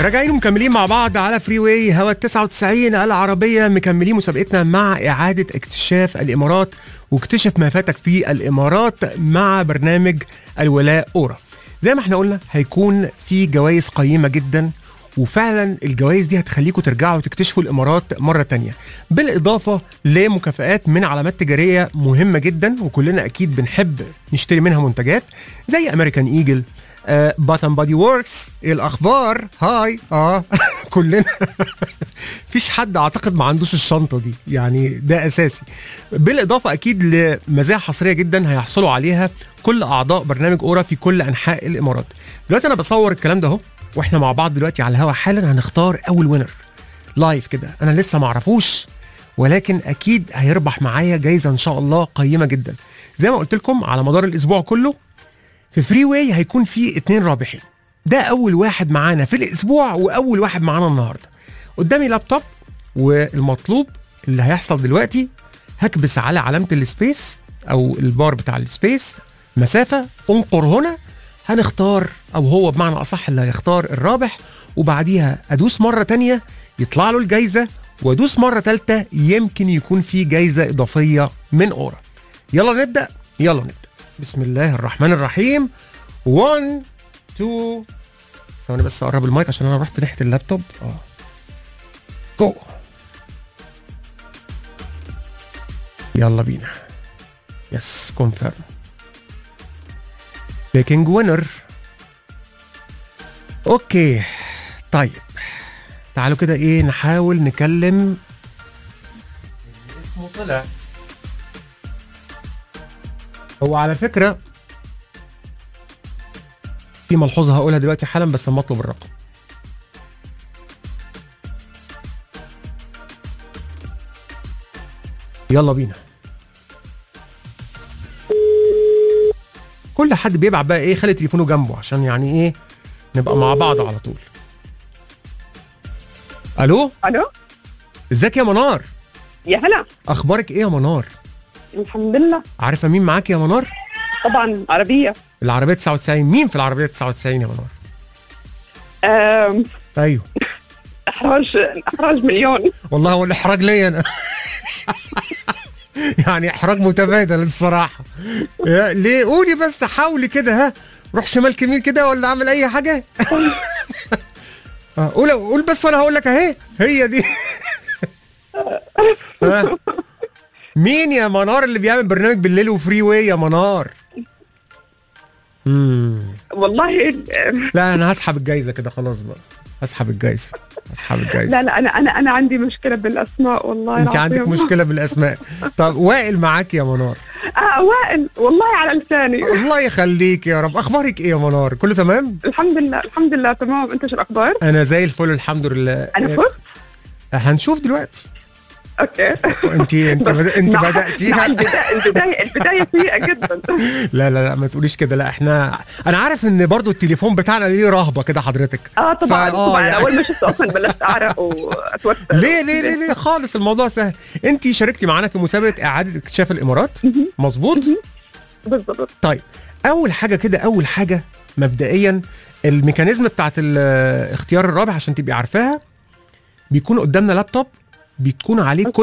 راجعين ومكملين مع بعض على فري واي هوا 99 العربية مكملين مسابقتنا مع إعادة اكتشاف الإمارات واكتشف ما فاتك في الإمارات مع برنامج الولاء أورا زي ما احنا قلنا هيكون في جوائز قيمة جدا وفعلا الجوائز دي هتخليكم ترجعوا تكتشفوا الامارات مره تانية بالاضافه لمكافآت من علامات تجاريه مهمه جدا وكلنا اكيد بنحب نشتري منها منتجات زي امريكان ايجل باتن بادي ووركس ايه الاخبار هاي اه كلنا مفيش حد اعتقد ما عندوش الشنطه دي يعني ده اساسي بالاضافه اكيد لمزايا حصريه جدا هيحصلوا عليها كل اعضاء برنامج اورا في كل انحاء الامارات دلوقتي انا بصور الكلام ده اهو واحنا مع بعض دلوقتي على الهوا حالا هنختار اول وينر لايف كده انا لسه ما اعرفوش ولكن اكيد هيربح معايا جايزه ان شاء الله قيمه جدا زي ما قلت لكم على مدار الاسبوع كله في فري واي هيكون في اتنين رابحين ده اول واحد معانا في الاسبوع واول واحد معانا النهارده قدامي لابتوب والمطلوب اللي هيحصل دلوقتي هكبس على علامه السبيس او البار بتاع السبيس مسافه انقر هنا هنختار او هو بمعنى اصح اللي هيختار الرابح وبعديها ادوس مره تانية يطلع له الجايزه وادوس مره ثالثه يمكن يكون في جايزه اضافيه من اورا يلا نبدا يلا نبدا بسم الله الرحمن الرحيم 1 2 ثواني بس اقرب المايك عشان انا رحت ناحيه اللابتوب اه جو يلا بينا يس كونفيرم بيكنج وينر اوكي طيب تعالوا كده ايه نحاول نكلم اللي اسمه طلع هو على فكره في ملحوظه هقولها دلوقتي حالا بس لما اطلب الرقم يلا بينا كل حد بيبعت بقى ايه خلي تليفونه جنبه عشان يعني ايه نبقى مع بعض على طول الو الو ازيك يا منار يا هلا اخبارك ايه يا منار الحمد لله عارفه مين معاك يا منار طبعا عربيه العربيه 99 مين في العربيه 99 يا منار آم، ايوه احراج احراج مليون والله هو الاحراج ليا انا يعني احراج متبادل الصراحه يا- ليه قولي بس حاولي كده ها روح شمال كمين كده ولا اعمل اي حاجه آه، قول قول بس وانا هقول لك اهي هي دي ها. مين يا منار اللي بيعمل برنامج بالليل وفري واي يا منار مم. والله آم، لا انا هسحب الجايزه كده خلاص بقى هسحب الجايزه هسحب الجايزه لا لا انا انا انا عندي مشكله بالاسماء والله انت العظيم. عندك مشكله بالاسماء طب وائل معاك يا منار اه وائل والله على لساني الله يخليك يا رب اخبارك ايه يا منار كله تمام الحمد لله الحمد لله تمام انت شو الاخبار؟ انا زي الفل الحمد لله انا فزت؟ هنشوف دلوقتي اوكي انت انت بد... انت مع- مع بداتيها البدايه البدايه البدايه سيئه جدا لا لا لا ما تقوليش كده لا احنا انا عارف ان برضو التليفون بتاعنا ليه رهبه كده حضرتك اه طبعا فا- آه طبعا يعني- اول ما شفته اصلا بلشت اعرق واتوتر ليه ليه ليه ليه خالص الموضوع سهل انت شاركتي معانا في مسابقه اعاده اكتشاف الامارات مظبوط بالضبط طيب اول حاجه كده اول حاجه مبدئيا الميكانيزم بتاعت ال- اختيار الرابح عشان تبقي عارفاها بيكون قدامنا لابتوب بيكون عليه كل